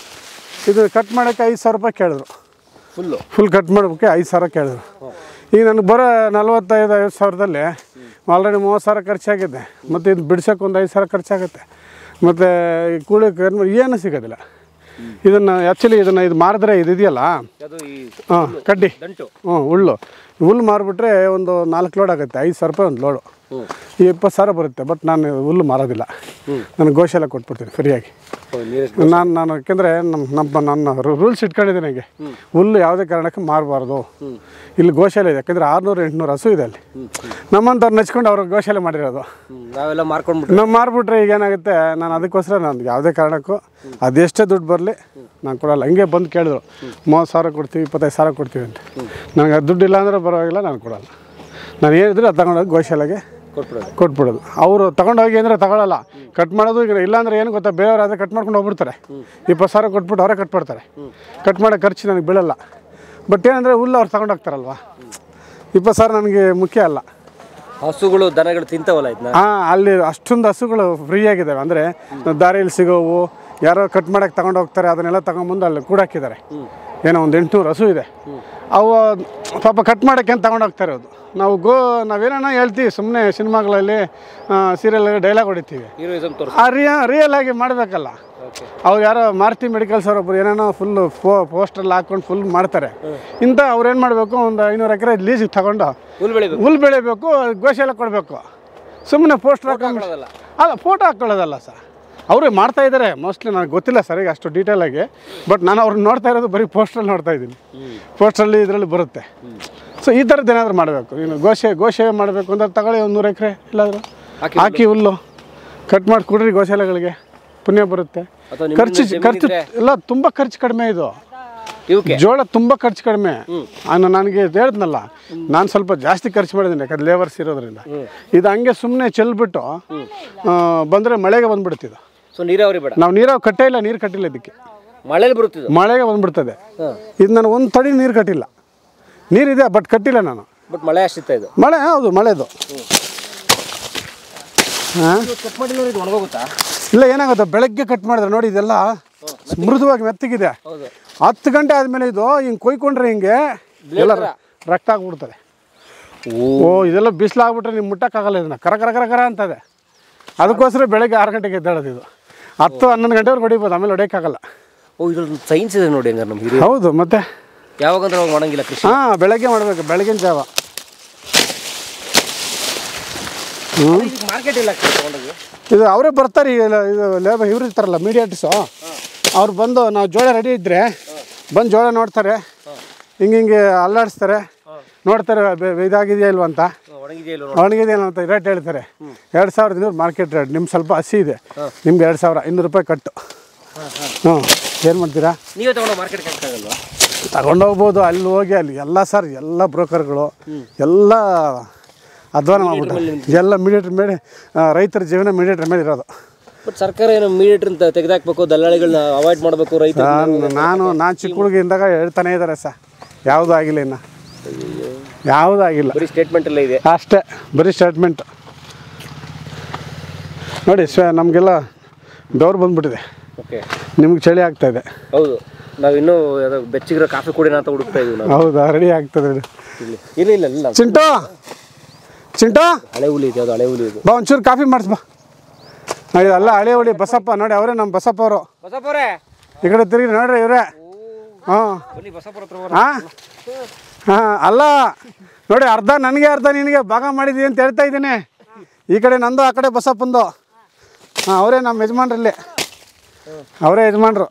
ಇದು ಕಟ್ ಮಾಡೋಕ್ಕೆ ಐದು ಸಾವಿರ ರೂಪಾಯಿ ಕೇಳಿದ್ರು ಫುಲ್ಲು ಫುಲ್ ಕಟ್ ಮಾಡೋಕ್ಕೆ ಐದು ಸಾವಿರ ಕೇಳಿದ್ರು ಈಗ ನನಗೆ ಬರೋ ನಲ್ವತ್ತೈದು ಐವತ್ತು ಸಾವಿರದಲ್ಲಿ ಆಲ್ರೆಡಿ ಮೂವತ್ತು ಸಾವಿರ ಖರ್ಚಾಗಿದೆ ಮತ್ತು ಇದು ಬಿಡ್ಸೋಕೆ ಒಂದು ಐದು ಸಾವಿರ ಖರ್ಚಾಗುತ್ತೆ ಮತ್ತು ಈ ಕೂಲಿ ಕರ್ಮ ಏನು ಸಿಗೋದಿಲ್ಲ ಇದನ್ನು ಆ್ಯಕ್ಚುಲಿ ಇದನ್ನು ಇದು ಮಾರಿದ್ರೆ ಇದು ಇದೆಯಲ್ಲ ಅದು ಈ ಹಾಂ ಕಡ್ಡಿ ದಂಟು ಹ್ಞೂ ಹುಲ್ಲು ಹುಲ್ಲು ಮಾರಿಬಿಟ್ರೆ ಒಂದು ನಾಲ್ಕು ಲೋಡ್ ಆಗುತ್ತೆ ಐದು ಸಾವಿರ ರೂಪಾಯಿ ಒಂದು ಲೋಡು ಹ್ಞೂ ಈ ಇಪ್ಪತ್ತು ಸಾವಿರ ಬರುತ್ತೆ ಬಟ್ ನಾನು ಹುಲ್ಲು ಮಾರೋದಿಲ್ಲ ನಾನು ಗೋಶಾಲೆ ಕೊಟ್ಬಿಡ್ತೀನಿ ಫ್ರೀಯಾಗಿ ನೀರೆಷ್ಟು ನಾನು ನಾನು ಯಾಕೆಂದರೆ ನಮ್ಮ ನಮ್ಮ ನನ್ನ ರೂಲ್ಸ್ ಇಟ್ಕೊಂಡಿದ್ದೀನಿ ನನಗೆ ಹುಲ್ಲು ಯಾವುದೇ ಕಾರಣಕ್ಕೆ ಮಾರಬಾರ್ದು ಇಲ್ಲಿ ಗೋಶಾಲೆ ಇದೆ ಯಾಕೆಂದರೆ ಆರುನೂರು ಎಂಟುನೂರು ಹಸು ಇದೆ ಅಲ್ಲಿ ನಮ್ಮಂಥವ್ರು ನೆಚ್ಕೊಂಡು ಅವ್ರ ಗೋಶಾಲೆ ಮಾಡಿರೋದು ನಾವೆಲ್ಲ ಮಾರ್ಕೊಂಡ್ಬಿಟ್ರೆ ನಾವು ಮಾರ್ಬಿಟ್ರೆ ಈಗ ಏನಾಗುತ್ತೆ ನಾನು ಅದಕ್ಕೋಸ್ಕರ ನಾನು ಯಾವುದೇ ಕಾರಣಕ್ಕೂ ಅದೆಷ್ಟೇ ದುಡ್ಡು ಬರಲಿ ನಾನು ಕೊಡಲ್ಲ ಹಂಗೆ ಬಂದು ಕೇಳಿದ್ರು ಮೂವತ್ತು ಸಾವಿರ ಕೊಡ್ತೀವಿ ಇಪ್ಪತ್ತೈದು ಸಾವಿರ ಕೊಡ್ತೀವಿ ಅಂತ ನನಗೆ ಅದು ದುಡ್ಡು ಇಲ್ಲ ಅಂದರೆ ಪರವಾಗಿಲ್ಲ ನಾನು ಕೊಡಲ್ಲ ನಾನು ಏನಿದ್ರು ಅದು ತಗೊಂಡೋಗಿ ಗೋಶಾಲೆಗೆ ಕೊಟ್ಬಿಡೋದು ಕೊಟ್ಬಿಡೋದು ಅವರು ತಗೊಂಡೋಗಿ ಅಂದರೆ ತಗೊಳ್ಳಲ್ಲ ಕಟ್ ಮಾಡೋದು ಈಗ ಇಲ್ಲಾಂದ್ರೆ ಏನು ಗೊತ್ತಾ ಬೇರೆಯವ್ರು ಅದೇ ಕಟ್ ಮಾಡ್ಕೊಂಡು ಹೋಗ್ಬಿಡ್ತಾರೆ ಇಪ್ಪತ್ತು ಸಾವಿರ ಕೊಟ್ಬಿಟ್ಟು ಅವರೇ ಕಟ್ ಮಾಡ್ತಾರೆ ಕಟ್ ಮಾಡೋ ಖರ್ಚು ನನಗೆ ಬೀಳಲ್ಲ ಬಟ್ ಏನಂದರೆ ಹುಲ್ಲು ಅವ್ರು ತಗೊಂಡೋಗ್ತಾರಲ್ವ ಇಪ್ಪತ್ತು ಸಾವಿರ ನನಗೆ ಮುಖ್ಯ ಅಲ್ಲ ಹಸುಗಳು ದನಗಳು ತಿಂತಾವಲ್ಲ ಇದನ್ನ ಹಾಂ ಅಲ್ಲಿ ಅಷ್ಟೊಂದು ಹಸುಗಳು ಫ್ರೀ ಆಗಿದ್ದಾವೆ ಅಂದರೆ ದಾರಿಯಲ್ಲಿ ಸಿಗೋವು ಯಾರೋ ಕಟ್ ಮಾಡೋಕ್ಕೆ ತಗೊಂಡು ಹೋಗ್ತಾರೆ ಅದನ್ನೆಲ್ಲ ತಗೊಂಬಂದು ಅಲ್ಲಿ ಕೂಡಾಕಿದ್ದಾರೆ ಏನೋ ಒಂದು ಎಂಟುನೂರು ಹಸು ಇದೆ ಅವು ಪಾಪ ಕಟ್ ಮಾಡೋಕ್ಕೆ ಅಂತ ತಗೊಂಡು ಹೋಗ್ತಾ ಇರೋದು ನಾವು ಗೋ ನಾವೇನೋ ಹೇಳ್ತೀವಿ ಸುಮ್ಮನೆ ಸಿನಿಮಾಗಳಲ್ಲಿ ಸೀರಿಯಲ್ ಡೈಲಾಗ್ ಹೊಡಿತೀವಿ ಹೀರೋಯಿಸಮ್ ತೋರಿಸ್ ಆ ರಿಯ ರಿಯಲ್ ಆಗಿ ಮಾಡಬೇಕಲ್ಲ ಓಕೆ ಅವ್ರು ಯಾರೋ ಮಾರುತಿ ಮೆಡಿಕಲ್ಸ್ ಅವ್ರೊಬ್ರು ಏನೇನೋ ಫುಲ್ಲು ಫೋ ಪೋಸ್ಟಲ್ಲಿ ಹಾಕ್ಕೊಂಡು ಫುಲ್ ಮಾಡ್ತಾರೆ ಇಂಥ ಅವ್ರು ಏನು ಮಾಡಬೇಕು ಒಂದು ಐನೂರು ಎಕರೆ ಲೀಸಿಗೆ ತಗೊಂಡು ಹುಲ್ ಬೆಳಿಬೇಕು ಹುಲ್ ಬೆಳಿಬೇಕು ಗೋಶಾಲೆ ಕೊಡಬೇಕು ಸುಮ್ಮನೆ ಪೋಸ್ಟರ್ ಹಾಕೊಂಡು ಹಾಕೊಳ್ಳೋದಲ್ಲ. ಅಲ್ಲ ಫೋಟೋ ಹಾಕ್ಕೊಳ್ಳೋದಲ್ಲ ಸರ್ ಅವರೇ ಮಾಡ್ತಾ ಇದ್ದಾರೆ ಮೋಸ್ಟ್ಲಿ ನನಗೆ ಗೊತ್ತಿಲ್ಲ ಸರ್ ಈಗ ಅಷ್ಟು ಡೀಟೇಲ್ ಆಗಿ ಬಟ್ ನಾನು ಅವ್ರನ್ನ ನೋಡ್ತಾ ಇರೋದು ಬರೀ ಪೋಸ್ಟ್ರಲ್ಲಿ ನೋಡ್ತಾ ಇದ್ದೀನಿ ಪೋಸ್ಟ್ರಲ್ಲಿ ಇದರಲ್ಲಿ ಬರುತ್ತೆ ಸೊ ಈ ಥರದ್ದು ಏನಾದರೂ ಮಾಡಬೇಕು ನೀನು ಗೋಶೆ ಗೋಶೆ ಮಾಡಬೇಕು ಅಂದ್ರೆ ತಗೊಳ್ಳಿ ಒಂದು ನೂರು ಎಕರೆ ಇಲ್ಲಾದರೂ ಹಾಕಿ ಹಾಕಿ ಹುಲ್ಲು ಕಟ್ ಮಾಡಿ ಕೊಡ್ರಿ ಗೋಶಾಲೆಗಳಿಗೆ ಪುಣ್ಯ ಬರುತ್ತೆ ಅಥವಾ ನಿಮ್ಮಿಂದ ಖರ್ಚು ಜಮೀನ್ ಖರ್ಚು ಇದ್ರೆ? ಎಲ್ಲ ತುಂಬ ಖರ್ಚು ಕಡಿಮೆ ಇದು ಇವಕ್ಕೆ ಜೋಳ ತುಂಬ ಖರ್ಚು ಕಡಿಮೆ ನಾನು ನನಗೆ ಹೇಳ್ದ್ನಲ್ಲ ನಾನು ಸ್ವಲ್ಪ ಜಾಸ್ತಿ ಖರ್ಚು ಮಾಡಿದ್ದೀನಿ ಯಾಕಂದ್ರೆ ಲೇಬರ್ಸ್ ಇರೋದ್ರಿಂದ ಇದು ಹಂಗೆ ಸುಮ್ಮನೆ ಚೆಲ್ಬಿಟ್ಟು ಬಂದರೆ ಮಳೆಗೆ ಬಂದ್ಬಿಡ್ತಿದ್ದು ಸೊ ನೀರಾವರಿ ಬೇಡ ನಾವು ನೀರಾವ್ ಕಟ್ಟೇ ಇಲ್ಲ ನೀರು ಕಟ್ಟಿಲ್ಲ ಇದಕ್ಕೆ ಮಳೆಲಿ ಬರುತ್ತಿದ್ದು ಮಳೆಗೆ ಬಂದ್ಬಿಡ್ತದೆ ಹಾಂ ಇದು ನಾನು ಒಂದು ತಡಿ ನೀರು ಕಟ್ಟಿಲ್ಲ ನೀರಿದೆ ಬಟ್ ಕಟ್ಟಿಲ್ಲ ನಾನು ಬಟ್ ಮಳೆ ಅಷ್ಟಿತ್ತ ಇದು ಮಳೆ ಹೌದು ಮಳೆದು ಹಾಂ ಕಟ್ ಮಾಡಿ ನೋಡಿ ಇದು ಒಣಗೋಗುತ್ತಾ ಇಲ್ಲ ಏನಾಗುತ್ತೆ ಬೆಳಗ್ಗೆ ಕಟ್ ಮಾಡಿದ್ರೆ ನೋಡಿ ಇದೆಲ್ಲ ಮೃದುವಾಗಿ ಮೆತ್ತಗಿದೆ ಹೌದು ಹತ್ತು ಗಂಟೆ ಆದಮೇಲೆ ಇದು ಹಿಂಗೆ ಕೊಯ್ಕೊಂಡ್ರೆ ಹಿಂಗೆ ಎಲ್ಲ ರ- ರಕ್ತ ಆಗ್ಬಿಡ್ತದೆ ಓ ಇದೆಲ್ಲ ಬಿಸಿಲಾಗ್ಬಿಟ್ರೆ ನೀವು ಮುಟ್ಟಕ್ಕಾಗಲ್ಲ ಇದನ್ನ ಕರ ಕರ ಕರ ಕರ ಅಂತದೆ ಅದಕ್ಕೋಸ್ಕರ ಬೆಳಗ್ಗೆ ಆರು ಗಂಟೆಗೆ ಎದ್ದೇಳೋದು ಇದು ಹತ್ತು ಹನ್ನೊಂದು ಗಂಟೆವರೆಗೆ ಹೊಡಿಬೋದು ಆಮೇಲೆ ಹೊಡೆಯೋಕ್ಕಾಗಲ್ಲ ಓ ಇದ್ರದ್ದು ಸೈನ್ಸ್ ಇದೆ ನೋಡಿ ಹಂಗಾರೆ ನಮ್ಮ ಹಿರಿಯ ಹೌದು ಮತ್ತೆ ಯಾವಾಗಂದ್ರೆ ಅವಾಗ ಮಾಡಂಗಿಲ್ಲ ಕೃಷಿ ಹಾಂ ಬೆಳಗ್ಗೆ ಮಾಡಬೇಕು ಬೆಳಗಿನ ಜಾವ ಮಾರ್ಕೆಟ್ ಇಲ್ಲ ತಗೊಂಡೋಗಿ ಇದು ಅವರೇ ಬರ್ತಾರೆ ಈಗ ಎಲ್ಲ ಇದು ಲೇಬರ್ ಇವ್ರು ಇರ್ತಾರಲ್ಲ ಮೀಡಿಯೇಟ್ಸು ಅವ್ರು ಬಂದು ನಾವು ಜೋಳ ರೆಡಿ ಇದ್ದರೆ ಬಂದು ಜೋಳ ನೋಡ್ತಾರೆ ಹಿಂಗೆ ಹಿಂಗೆ ಅಲ್ಲಾಡಿಸ್ತಾರೆ ನೋಡ್ತಾರೆ ಬೆ- ಇದಾಗಿದೆಯಾ ಇಲ್ವ ಅಂತ ಒಣಗಿದೆಯಾ ಇಲ್ಲ ಒಣಗಿದೆ ಅಂತ ರೇಟ್ ಹೇಳ್ತಾರೆ ಎರಡು ಸಾವಿರದ ಇನ್ನೂರು ಮಾರ್ಕೆಟ್ ರೇಟ್ ನಿಮ್ಮ ಸ್ವಲ್ಪ ಹಸಿ ಇದೆ ನಿಮ್ಗೆ ಎರಡು ಸಾವಿರ ಇನ್ನೂರು ರೂಪಾಯಿ ಕಟ್ಟು ಹ್ಞೂ ಏನು ಮಾಡ್ತೀರಾ ನೀವೇ ತಗೊಂಡು ಮಾರ್ಕೆಟ್ಗೆ ಹಾಕ್ತಾಗಲ್ವಾ ತಗೊಂಡೋಗ್ಬೋದು ಅಲ್ಲಿ ಹೋಗಿ ಅಲ್ಲಿ ಎಲ್ಲ ಸರ್ ಎಲ್ಲ ಬ್ರೋಕರ್ಗಳು ಎಲ್ಲ ಅಧ್ವಾನ ಮಾಡ್ಬಿಟ್ಟು ಎಲ್ಲ ಮೀಡಿಯೇಟ್ರ್ ಮೇಲೆ ಆ, ರೈತರ ಜೀವನ ಮೀಡಿಯೇಟ್ರ್ ಮೇಲೆ ಇರೋದು ಬಟ್ ಸರ್ಕಾರ ಏನು ಮೀಡಿಯೇಟರ್ ಅಂತ ತೆಗೆದಾಕ್ಬೇಕು ದಲ್ಲಾಳಿಗಳನ್ನ ಅವಾಯ್ಡ್ ಮಾಡಬೇಕು ರೈತ ನಾನು ನಾನು ನಾನು ಚಿಕ್ಕ ಹುಡುಗಿಂದಾಗ ಹೇಳ್ತಾನೆ ಇದ್ದಾರೆ ಸರ್ ಯಾವುದೂ ಆಗಿಲ್ಲ ಇನ್ನು ಯಾವುದೂ ಆಗಿಲ್ಲ ಬರೀ ಸ್ಟೇಟ್ಮೆಂಟ್ ಎಲ್ಲ ಇದೆ ಅಷ್ಟೇ ಬರೀ ಸ್ಟೇಟ್ಮೆಂಟ್ ನೋಡಿ ಸ್ವ ನಮಗೆಲ್ಲ ಡೋರ್ ಬಂದ್ಬಿಟ್ಟಿದೆ ಓಕೆ ನಿಮ್ಗೆ ಚಳಿ ಆಗ್ತಾ ಇದೆ ಹೌದು ನಾವು ಇನ್ನೂ ಯಾವ್ದೋ ಬೆಚ್ಚಗಿರೋ ಕಾಫಿ ಕುಡಿನ ಅಂತ ಹುಡುಕ್ತಾ ಇದೀವಿ ನಾವು ಹೌದಾ ರೆಡಿ ಆಗ್ತದೆ ಇದು. ಇಲ್ಲಿ ಇಲ್ಲ ಇಲ್ಲ ಇಲ್ಲ ಚಿಂಟು ಚಿಂಟು ಹಳೆ ಹುಲಿ ಇದೆ ಅದು ಹಳೆ ಹುಲಿ ಇದು ಬಾ ಒಂಚೂರು ಕಾಫಿ ಮಾಡಿಸ್ ಬಾ ನೋಡಿ ಅಲ್ಲ ಹಳೆ ಹೊಳಿ ಬಸಪ್ಪ ನೋಡಿ ಅವರೇ ನಮ್ಮ ಬಸಪ್ಪ ಅವರು ಬಸಪ್ಪರೇ ಈ ಕಡೆ ತಿರುಗಿ ನೋಡ್ರಿ ಇವರೇ ಹಾಂ ಬನ್ನಿ ಬಸಪ್ಪರ ಹತ್ರ ಬರೋಣ. ಹಾಂ ಹಾಂ ಅಲ್ಲ ನೋಡಿ ಅರ್ಧ ನನಗೆ ಅರ್ಧ ನಿನಗೆ ಭಾಗ ಮಾಡಿದ್ದೀವಿ ಅಂತ ಹೇಳ್ತಾ ಇದ್ದೀನಿ ಈ ಕಡೆ ನಂದು ಆ ಕಡೆ ಬಸಪ್ಪಂದು ಹಾಂ ಅವರೇ ನಮ್ಮ ಯಜಮಾನ್ರಲ್ಲಿ ಅವರೇ ಯಜಮಾನ್ರು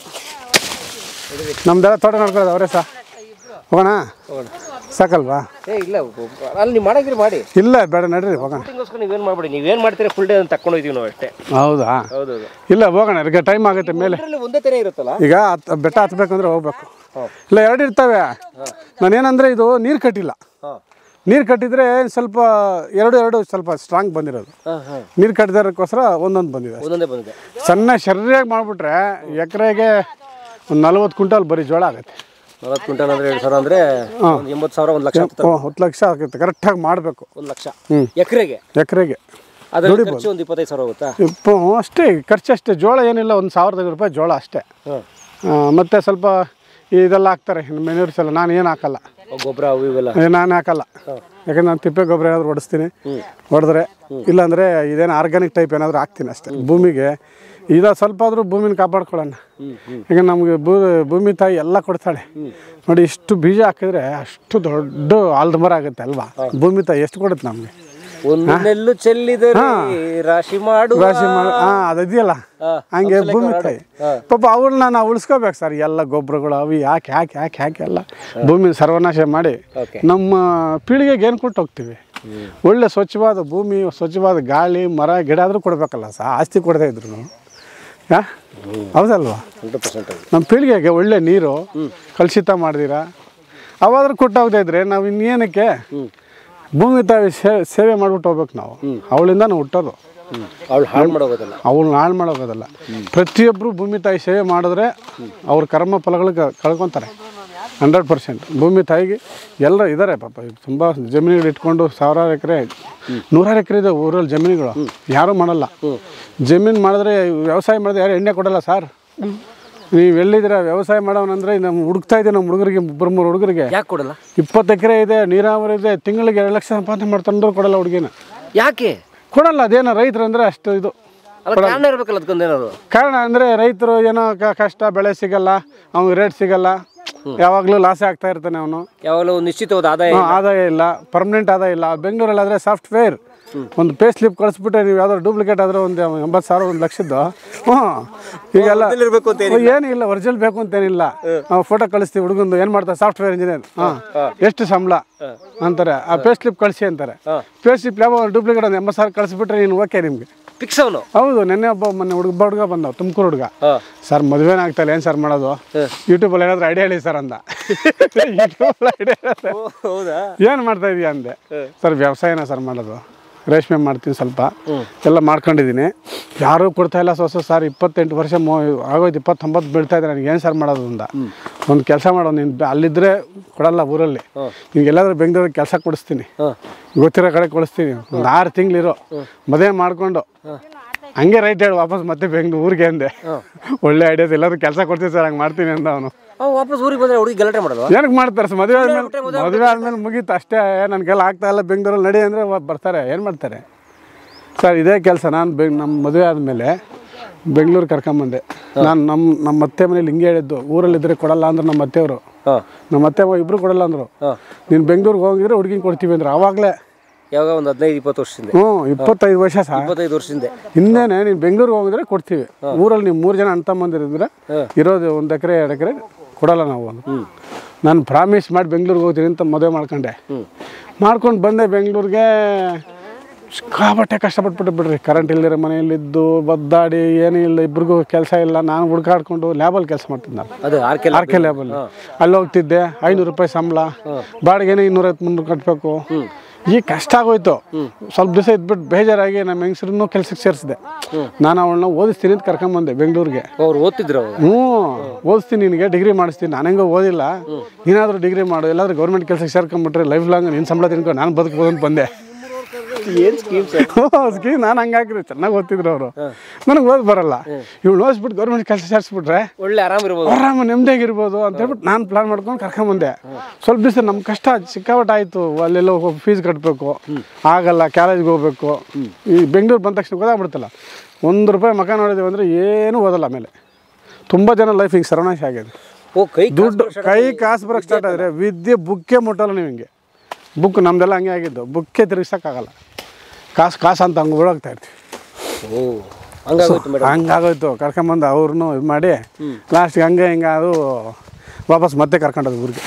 ನಮ್ದೆಲ್ಲ ತೋಟ ನೋಡ್ಕೊಳ್ಳೋದು ಅವರೇ ಸಹ ಹೋಗೋಣ ಸಾಕಲ್ವಾ ಏ ಇಲ್ಲ ಅಲ್ಲಿ ನೀವು ಮಾಡಂಗಿರಿ ಮಾಡಿ ಇಲ್ಲ ಬೇಡ ನಡ್ರಿ ಹೋಗೋಣ ಶೂಟಿಂಗೋಸ್ಕರ ನೀವೇನು ಮಾಡ್ಬೇಡಿ ನೀವೇನು ಮಾಡ್ತೀರಾ ಫುಲ್ ಡೇ ಅಂತ ತಕೊಂಡು ಹೋಯ್ತೀವಿ ನಾವು ಅಷ್ಟೇ ಹೌದಾ ಹೌದೌದು ಇಲ್ಲ ಹೋಗೋಣ ಈಗ ಟೈಮ್ ಆಗುತ್ತೆ ಮೇಲೆ ಇದರಲ್ಲಿ ಒಂದೇ ತೆನೆ ಇರುತ್ತಲ್ಲ ಈಗ ಹತ್- ಬೆಟ್ಟ ಹತ್ಬೇಕಂದ್ರೆ ಹೋಗ್ಬೇಕು ಇಲ್ಲ ಎರಡು ಇರ್ತವೆ ನಾನೇನಂದ್ರೆ ಇದು ನೀರು ಕಟ್ಟಿಲ್ಲ ಹಾಂ ನೀರು ಕಟ್ಟಿದ್ರೆ ಸ್ವಲ್ಪ ಎರಡು ಎರಡು ಸ್ವಲ್ಪ ಸ್ಟ್ರಾಂಗ್ ಬಂದಿರೋದು ಹಾಂ ಹಾಂ ನೀರು ಕಟ್ಟಿದೋದಕ್ಕೋಸ್ಕರ ಒಂದೊಂದು ಬಂದಿದೆ ಒಂದೊಂದೇ ಬಂದಿದೆ ಸಣ್ಣ ಶರ್ರಿಯಾಗಿ ಮಾಡಿಬಿಟ್ರೆ ಎಕರೆಗೆ ಒಂದು ನಲ್ವತ್ತು ಕ್ವಿಂಟಲ್ ಬರೀ ಜೋಳ ಆಗುತ್ತೆ ನಲವತ್ತು ಕ್ವಿಂಟಲ್ ಅಂದರೆ ಎರಡು ಸಾವಿರ ಅಂದರೆ ಒಂದು ಎಂಬತ್ತು ಸಾವಿರ ಒಂದು ಲಕ್ಷ ಆಗ್ತದೆ ಹ್ಞೂ ಹತ್ತು ಲಕ್ಷ ಆಗುತ್ತೆ ಕರೆಕ್ಟಾಗಿ ಮಾಡಬೇಕು ಒಂದು ಲಕ್ಷ ಹ್ಞೂ ಎಕರೆಗೆ ಎಕರೆಗೆ ಅದರಲ್ಲಿ ಖರ್ಚು ಒಂದು ಇಪ್ಪತ್ತೈದು ಸಾವಿರ ಹೋಗುತ್ತಾ ಇಪ್ಪ ಅಷ್ಟೇ ಖರ್ಚು ಅಷ್ಟೇ ಜೋಳ ಏನಿಲ್ಲ ಒಂದು ಸಾವಿರದ ಐದು ರೂಪಾಯಿ ಜೋಳ ಅಷ್ಟೇ ಹಾಂ ಆ, ಮತ್ತೆ ಸ್ವಲ್ಪ ಇದೆಲ್ಲ ಹಾಕ್ತಾರೆ ಮೆನ್ಯೂರ್ಸ್ ಎಲ್ಲ ನಾನು ಏನು ಹಾಕಲ್ಲ ಗೊಬ್ಬರ ಅವು ಇವೆಲ್ಲ ಏ, ನಾನು ಹಾಕಲ್ಲ ಯಾಕಂದ್ರೆ ನಾನು ತಿಪ್ಪೆ ಗೊಬ್ಬರ ಏನಾದರೂ ಹೊಡಿಸ್ತೀನಿ ಹೊಡೆದ್ರೆ ಇಲ್ಲಾಂದರೆ ಇದೇನು ಆರ್ಗ್ಯಾನಿಕ್ ಟೈಪ್ ಏನಾದರೂ ಹಾಕ್ತೀನಿ ಅಷ್ಟೇ ಭೂಮಿಗೆ ಇದ ಸ್ವಲ್ಪ ಆದರೂ ಭೂಮಿನ ಕಾಪಾಡ್ಕೊಳ್ಳೋಣ ಈಗ ನಮಗೆ ಭೂ ಭೂಮಿ ತಾಯಿ ಎಲ್ಲ ಕೊಡ್ತಾಳೆ ನೋಡಿ ಇಷ್ಟು ಬೀಜ ಹಾಕಿದ್ರೆ ಅಷ್ಟು ದೊಡ್ಡ ಆಲ್ದ ಮರ ಆಗುತ್ತೆ ಅಲ್ವಾ ಭೂಮಿ ತಾಯಿ ಎಷ್ಟು ಕೊಡುತ್ತೆ ನಮಗೆ ಒಂದು ನೆಲ್ಲು ಚೆಲ್ಲಿದರೆ ರಾಶಿ ಮಾಡು ರಾಶಿ ಮಾಡಿ ಹಾಂ ಅದಿದೆಯಲ್ಲ ಹಾ, ಹಂಗೆ ಭೂಮಿ ತಾಯಿ ಪಾಪ ಅವಳನ್ನ ನಾವು ಉಳಿಸ್ಕೋಬೇಕು ಸರ್ ಎಲ್ಲ ಗೊಬ್ಬರಗಳು ಅವು ಹಾಕಿ ಹಾಕಿ ಹಾಕಿ ಹಾಕಿ ಎಲ್ಲ ಭೂಮಿ ಸರ್ವನಾಶ ಮಾಡಿ ಓಕೆ ನಮ್ಮ ಪೀಳಿಗೆಗೆ ಏನು ಕೊಟ್ಟು ಹೋಗ್ತೀವಿ ಒಳ್ಳೆ ಸ್ವಚ್ಛವಾದ ಭೂಮಿ ಸ್ವಚ್ಛವಾದ ಗಾಳಿ ಮರ ಗಿಡ ಆದರೂ ಕೊಡಬೇಕಲ್ಲ ಸಹ ಆಸ್ತಿ ಕೊಡದೇ ಇದ್ರು ಯಾ ಹೌದಲ್ವಾ ಹಂಡ್ರೆಡ್ ಪರ್ಸೆಂಟ್ ನಮ್ಮ ಪೀಳಿಗೆಗೆ ಒಳ್ಳೆ ನೀರು ಕಲುಷಿತ ಮಾಡ್ದಿರ ಅವಾದ್ರೂ ಕೊಟ್ಟು ಹೋಗದೇ ಇದ್ರೆ ನಾವು ಇನ್ನೇನಕ್ಕೆ ಭೂಮಿ ತಾಯಿ ಸೇ- ಸೇವೆ ಮಾಡ್ಬಿಟ್ಟು ಹೋಗ್ಬೇಕು ನಾವು ಅವಳಿಂದ ನಾವು ಹುಟ್ಟೋದು ಅವಳು ಹಾಳು ಮಾಡೋಗೋದಲ್ಲ ಅವಳನ್ನ ಹಾಳು ಮಾಡೋಗೋದಲ್ಲ ಪ್ರತಿಯೊಬ್ಬರು ಭೂಮಿ ತಾಯಿ ಸೇವೆ ಮಾಡಿದ್ರೆ ಅವ್ರ ಕರ್ಮ ಫಲಗಳು ಕ- ಕಳ್ಕೊತಾರೆ ಹಂಡ್ರೆಡ್ ಪರ್ಸೆಂಟ್ ಭೂಮಿ ತಾಯಿಗೆ ಎಲ್ಲ ಇದ್ದಾರೆ ಪಾಪ ತುಂಬ ಜಮೀನುಗಳು ಇಟ್ಕೊಂಡು ಸಾವಿರಾರು ಎಕರೆ ನೂರಾರು ಎಕರೆ ಇದೆ ಊರಲ್ಲಿ ಜಮೀನುಗಳು ಯಾರೂ ಮಾಡಲ್ಲ ಜಮೀನು ಮಾಡಿದ್ರೆ ವ್ಯವಸಾಯ ಮಾಡಿದ್ರೆ ಯಾರು ಎಣ್ಣೆ ಕೊಡಲ್ಲ ಸರ್ ನೀವು ಎಲ್ಲಿದ್ದೀರ ವ್ಯವಸಾಯ ಮಾಡೋನಂದ್ರೆ ನಮ್ಮ ಹುಡುಕ್ತಾ ಇದ್ದೀವಿ ನಮ್ಮ ಹುಡುಗರಿಗೆ ಇಬ್ಬರು ಮೂರು ಹುಡುಗರಿಗೆ ಯಾಕೆ ಕೊಡಲ್ಲ ಇಪ್ಪತ್ತು ಎಕರೆ ಇದೆ ನೀರಾವರಿ ಇದೆ ತಿಂಗಳಿಗೆ ಎರಡು ಲಕ್ಷ ಸಂಪಾದನೆ ಮಾಡ್ತಂದ್ರೂ ಕೊಡಲ್ಲ ಹುಡುಗಿನ ಯಾಕೆ ಕೊಡಲ್ಲ ಅದೇನೋ ರೈತರು ಅಂದರೆ ಅಷ್ಟು ಇದು ಅಲ್ಲ ಕಾರಣ ಇರ್ಬೇಕಲ್ಲ ಅದಕ್ಕೊಂದೇನಾದ್ರು ಕಾರಣ ಅಂದರೆ ರೈತರು ಏನೋ ಕ- ಕಷ್ಟ ಬೆಳೆ ಸಿಗಲ್ಲ ಅವ್ನಿಗೆ ರೇಟ್ ಸಿಗಲ್ಲ ಯಾವಾಗಲೂ ಲಾಸೇ ಆಗ್ತಾ ಇರ್ತಾನೆ ಅವನು ಯಾವಾಗಲೂ ಒಂದು ನಿಶ್ಚಿತವಾದ ಆದಾಯ ಆದಾಯ ಇಲ್ಲ ಪರ್ಮನೆಂಟ್ ಆದಾಯ ಇಲ್ಲ ಬೆಂಗಳೂರಲ್ಲಿ ಆದರೆ ಸಾಫ್ಟ್ವೇರ್ ಒಂದು ಪೇ ಸ್ಲಿಪ್ ಕಳಿಸ್ಬಿಟ್ರೆ ನೀವು ಯಾವ್ದಾದ್ರು ಡೂಪ್ಲಿಕೇಟ್ ಆದರೆ ಒಂದು ಎಂಬತ್ತು ಸಾವಿರ ಒಂದು ಲಕ್ಷದ್ದು ಹ್ಞೂ ಈಗೆಲ್ಲ ಇರ್ಬೇಕು ಅಂತ ಏನಿಲ್ಲ ಒರಿಜಿನಲ್ ಬೇಕು ಅಂತೇನಿಲ್ಲ ನಾವು ಫೋಟೋ ಕಳಿಸ್ತೀವಿ ಹುಡುಗಂದು ಏನು ಮಾಡ್ತಾರೆ ಸಾಫ್ಟ್ವೇರ್ ಇಂಜಿನಿಯರ್ ಹಾಂ ಎಷ್ಟು ಸಂಬಳ ಅಂತಾರೆ ಆ ಪೇ ಸ್ಲಿಪ್ ಕಳಿಸಿ ಅಂತಾರೆ ಪೇ ಸ್ಲಿಪ್ ಯಾವ ಡೂಪ್ಲಿಕೇಟ್ ಒಂದು ಎಂಬತ್ತು ಸಾವಿರ ಕಳಿಸ್ಬಿಟ್ರೆ ನೀನು ಓಕೆ ನಿಮಗೆ ಫಿಕ್ಸ್ ಅವನು ಹೌದು ನೆನ್ನೆ ಒಬ್ಬ ಮೊನ್ನೆ ಹುಡುಗ ಒಬ್ಬ ಹುಡುಗ ಬಂದ ತುಮಕೂರು ಹುಡುಗ ಹಾಂ ಸರ್ ಮದುವೆನೇ ಆಗ್ತಾಯಿಲ್ಲ ಏನು ಸರ್ ಮಾಡೋದು ಯೂಟ್ಯೂಬಲ್ಲಿ ಏನಾದರೂ ಐಡಿಯಾ ಹೇಳಿ ಸರ್ ಅಂದ ಯೂಟ್ಯೂಬಲ್ಲಿ ಐಡಿಯಾ ಹೌದಾ ಏನು ಮಾಡ್ತಾ ಇದೀಯ ಅಂದೆ ಸರ್ ವ್ಯವಸಾಯನ ಸರ್ ಮಾಡೋದು ರೇಷ್ಮೆ ಮಾಡ್ತೀನಿ ಸ್ವಲ್ಪ ಎಲ್ಲ ಮಾಡ್ಕೊಂಡಿದ್ದೀನಿ ಯಾರೂ ಕೊಡ್ತಾ ಇಲ್ಲ ಸೊ ಸೊ ಸರ್ ಇಪ್ಪತ್ತೆಂಟು ವರ್ಷ ಮೋ ಆಗೋಯ್ತು ಇಪ್ಪತ್ತೊಂಬತ್ತು ಬೀಳ್ತಾ ಇದ್ರೆ ನನಗೆ ಏನು ಸರ್ ಮಾಡೋದು ಅಂದ ಒಂದು ಕೆಲಸ ಮಾಡೋ ನೀನು ಬೆ- ಅಲ್ಲಿದ್ದರೆ ಕೊಡಲ್ಲ ಊರಲ್ಲಿ ನಿಮ್ಗೆ ಎಲ್ಲಾದ್ರೂ ಬೆಂಗಳೂರಿಗೆ ಕೆಲಸ ಕೊಡಿಸ್ತೀನಿ ಹಾಂ ಗೊತ್ತಿರೋ ಕಡೆ ಕೊಡಿಸ್ತೀನಿ ಒಂದು ಆರು ತಿಂಗಳಿರೋ ಮದುವೆ ಮಾಡಿಕೊಂಡು ಹಂಗೆ ರೈಟ್ ಹೇಳಿ ವಾಪಸ್ ಮತ್ತೆ ಬೆಂಗ್ಳೂರು ಊರಿಗೆ ಅಂದೆ ಒಳ್ಳೆ ಐಡಿಯಾಸ್ ಎಲ್ಲಾದ್ರೂ ಕೆಲಸ ಕೊಡ್ತೀನಿ ಸರ್ ಹಂಗೆ ಮಾಡ್ತೀನಿ ಅಂದ ಅವನು ಅವ್ನು ವಾಪಸ್ ಊರಿಗೆ ಬಂದರೆ ಹುಡುಗಿ ಗಲಾಟೆ ಮಾಡಲ್ವಾ ಏನಕ್ಕೆ ಮಾಡ್ತಾರೆ ಸರ್ ಮದುವೆ ಆದ್ಮೇಲೆ ಮದುವೆ ಆದ್ಮೇಲೆ ಮುಗೀತು ಅಷ್ಟೇ ನನ್ನ ಕೈಲಿ ಆಗ್ತಾ ಇಲ್ಲ ಬೆಂಗಳೂರಲ್ಲಿ ನಡಿ ಅಂದರೆ ಬರ್ತಾರೆ ಏನು ಮಾಡ್ತಾರೆ ಸರ್ ಇದೇ ಕೆಲಸ ನಾನು ಬೆಂಗ್ ನಮ್ಮ ಮದುವೆ ಆದಮೇಲೆ ಬೆಂಗಳೂರು ಕರ್ಕೊಂಬಂದೆ ನಾನು ನಮ್ಮ ನಮ್ಮ ಅತ್ತೆ ಮನೇಲಿ ಹಿಂಗೆ ಹೇಳಿದ್ದು ಊರಲ್ಲಿದ್ದರೆ ಕೊಡಲ್ಲ ಅಂದ್ರೆ ನಮ್ಮ ಅತ್ತೆಯವರು ಹಾಂ ನಮ್ಮ ಅತ್ತೆ ಇಬ್ಬರು ಕೊಡಲ್ಲ ಅಂದರು ಹಾಂ ನೀನು ಬೆಂಗಳೂರಿಗೆ ಹೋಗಿದ್ರೆ ಹುಡುಗಿನ ಕೊಡ್ತೀವಿ ಅಂದ್ರೆ ಆವಾಗಲೇ ಯಾವಾಗ ಒಂದು ಹದಿನೈದು ಇಪ್ಪತ್ತು ವರ್ಷದಿಂದ ಹ್ಞೂ ಇಪ್ಪತ್ತೈದು ವರ್ಷ ಸರ್ ಇಪ್ಪತ್ತೈದು ವರ್ಷದಿಂದ ಹಿಂದೆನೆ ನೀನು ಬೆಂಗಳೂರಿಗೆ ಹೋಗಿದ್ರೆ ಕೊಡ್ತೀವಿ ಊರಲ್ಲಿ ನೀವು ಮೂರು ಜನ ಅಣ್ಣ ತಮ್ಮಂದಿರಿದ್ರೆ ಇರೋದು ಒಂದು ಎಕರೆ ಎರಡು ಎಕರೆ ಕೊಡಲ್ಲ ನಾವು ಒಂದು ನಾನು ಪ್ರಾಮಿಸ್ ಮಾಡಿ ಬೆಂಗಳೂರಿಗೆ ಹೋಗ್ತೀನಿ ಅಂತ ಮದುವೆ ಮಾಡ್ಕೊಂಡೆ ಮಾಡ್ಕೊಂಡು ಬಂದೆ ಬೆಂಗಳೂರಿಗೆ ಸಿಕ್ಕಾಪಟ್ಟೆ ಕಷ್ಟಪಟ್ಬಿಟ್ಟು ಬಿಡ್ರಿ ಕರೆಂಟ್ ಇಲ್ದಿರೋ ಮನೆಯಲ್ಲಿದ್ದು ಬದ್ದಾಡಿ ಏನೂ ಇಲ್ಲ ಇಬ್ರಿಗೂ ಕೆಲಸ ಇಲ್ಲ ನಾನು ಹುಡ್ಕಾಡ್ಕೊಂಡು ಲ್ಯಾಬಲ್ಲಿ ಕೆಲಸ ಮಾಡ್ತಿದ್ದೆ ನಾನು ಅದು ಆರ್ಕೆ ಆರ್ ಕೆ ಲ್ಯಾಬಲ್ಲಿ ಅಲ್ಲಿ ಹೋಗ್ತಿದ್ದೆ ಐನೂರು ರೂಪಾಯಿ ಸಂಬಳ ಬಾಡಿಗೆನೇ ಇನ್ನೂರೈವತ್ತು ಮುನ್ನೂರು ಕಟ್ಟಬೇಕು ಈಗ ಕಷ್ಟ ಆಗೋಯ್ತು ಸ್ವಲ್ಪ ದಿವಸ ಇದ್ಬಿಟ್ಟು ಬೇಜಾರಾಗಿ ನಮ್ಮ ಹೆಂಗಸ್ರನ್ನೂ ಕೆಲ್ಸಕ್ಕೆ ಸೇರಿಸಿದೆ ನಾನು ಅವಳನ್ನ ಓದಿಸ್ತೀನಿ ಅಂತ ಕರ್ಕೊಂಬಂದೆ ಬೆಂಗಳೂರಿಗೆ ಅವ್ರು ಓದ್ತಿದ್ರು ಅವ್ರು ಹ್ಞೂ ಓದಿಸ್ತೀನಿ ನಿನಗೆ ಡಿಗ್ರಿ ಮಾಡಿಸ್ತೀನಿ ನಾನು ಹೆಂಗೋ ಓದಿಲ್ಲ ನೀನಾದರೂ ಡಿಗ್ರಿ ಮಾಡು ಎಲ್ಲಾದ್ರೂ ಗೌರ್ಮೆಂಟ್ ಕೆಲಸಕ್ಕೆ ಸೇರ್ಕೊಂಬಿಟ್ರೆ ಲೈಫ್ ಲಾಂಗ್ ನಿನ್ನ ಸಂಬಳ ತಿನ್ಕೊಂಡು ನಾನು ಬದುಕ್ಬೋದು ಅಂತ ಬಂದೆ ಏನು ಸ್ಕೀಮ್ಸ್ ಸ್ಕೀಮ್ ನಾನು ಹಂಗೆ ಹಾಕಿದ್ರೆ ಚೆನ್ನಾಗಿ ಓದ್ತಿದ್ರು ಅವರು ನನಗೆ ಓದ್ ಬರಲ್ಲ ಇವಳು ಓದಿಸ್ಬಿಟ್ಟು ಗೌರ್ಮೆಂಟ್ ಕೆಲಸ ಸೇರಿಸ್ಬಿಟ್ರೆ ಒಳ್ಳೆ ಆರಾಮ್ ಇರ್ಬೋದು ಆರಾಮ ನೆಮ್ಮದಿಯಾಗಿರ್ಬೋದು ಅಂತ ಹೇಳ್ಬಿಟ್ಟು ನಾನು ಪ್ಲಾನ್ ಮಾಡ್ಕೊಂಡು ಕರ್ಕೊಂಬಂದೆ ಸ್ವಲ್ಪ ದಿವಸ ನಮ್ಮ ಕಷ್ಟ ಸಿಕ್ಕಾಪಟ್ಟೆ ಆಯಿತು ಅಲ್ಲೆಲ್ಲ ಫೀಸ್ ಕಟ್ಟಬೇಕು ಆಗಲ್ಲ ಕಾಲೇಜ್ಗೆ ಹೋಗ್ಬೇಕು ಈ ಬೆಂಗಳೂರು ಬಂದ ತಕ್ಷಣ ಗೊತ್ತಾಗ್ಬಿಡ್ತಲ್ಲ ಒಂದು ರೂಪಾಯಿ ಮಕ ನೋಡಿದೀವಿ ಅಂದರೆ ಏನೂ ಓದಲ್ಲ ಆಮೇಲೆ ತುಂಬ ಜನ ಲೈಫ್ ಹಿಂಗೆ ಸರ್ವನಾಶ ಆಗಿದೆ ಓ ಕೈ ದುಡ್ಡು ಕೈ ಕಾಸು ಬರೋಕ್ಕೆ ಸ್ಟಾರ್ಟ್ ಆದರೆ ವಿದ್ಯೆ ಬುಕ್ಕೇ ಮುಟ್ಟಲ್ಲ ನೀವು ಹಿಂಗೆ ಬುಕ್ ನಮ್ದೆಲ್ಲ ಹಂಗೆ ಆಗಿದ್ದು ಬುಕ್ಕೇ ತಿರುಗಿಸೋಕ್ಕಾಗಲ್ಲ ಕಾಸು ಕಾಸು ಅಂತ ಹಂಗೆ ಓಡಾಗ್ತಾ ಇರ್ತೀವಿ ಓ ಹಂಗಾಗೋಯ್ತು ಮೇಡಮ್ ಹಂಗಾಗೋಯ್ತು ಕರ್ಕೊಂಬಂದು ಅವ್ರನ್ನೂ ಇದು ಮಾಡಿ ಲಾಸ್ಟ್ಗೆ ಹಂಗೆ ಹಿಂಗೆ ಅದು ವಾಪಸ್ ಮತ್ತೆ ಕರ್ಕೊಂಡೋದು ಊರಿಗೆ